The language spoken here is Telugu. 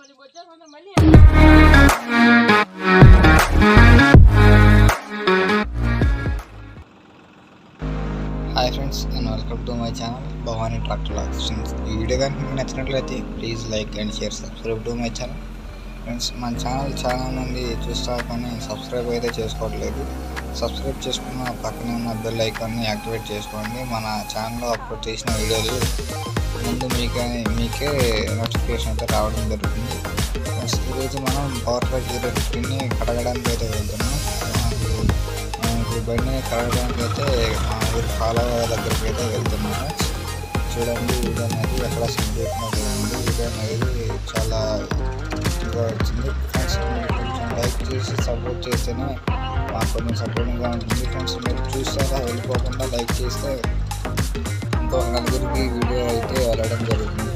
hi friends and welcome to my channel Bhavani tractor locks ఈ వీడియో కనుక మీకు నచ్చినట్లయితే please like and share subscribe to my channel friends మన ఛానల్ చాలా మంది చూస్తా కానీ సబ్స్క్రైబ్ అయితే చేసుకోవట్లేదు సబ్స్క్రైబ్ చేసుకున్న పక్కనే ఉన్న బెల్ ఐకాన్ని యాక్టివేట్ చేసుకోండి మన ఛానల్లో అప్లోడ్ చేసిన వీడియోలు ముందు మీకే మీకే నోటిఫికేషన్ అయితే రావడం జరుగుతుంది ఫ్రెండ్స్ ఈరోజు మనం పవర్ ట్రాక్ జీరో ఫిఫ్టీన్ని కడగడానికి అయితే వెళ్తున్నాం మనకు మనకు బండిని కడగడానికి అయితే మా ఊరి కాలువ దగ్గరికి అయితే వెళ్తున్నాము చూడండి వీడియో అనేది ఎక్కడ సంపూర్ణంగా ఉంది వీడియో అనేది చాలా ఇదిగా వచ్చింది ఫ్రెండ్స్ మీరు కొంచెం లైక్ చేసి సపోర్ట్ చేస్తేనే మాకు కొంచెం సపోర్టింగ్గా ఉంటుంది ఫ్రెండ్స్ మీరు చూస్తారా వెళ్ళిపోకుండా లైక్ చేస్తే ఇంకో నలుగురికి వీడియో అయితే వెళ్ళడం జరుగుతుంది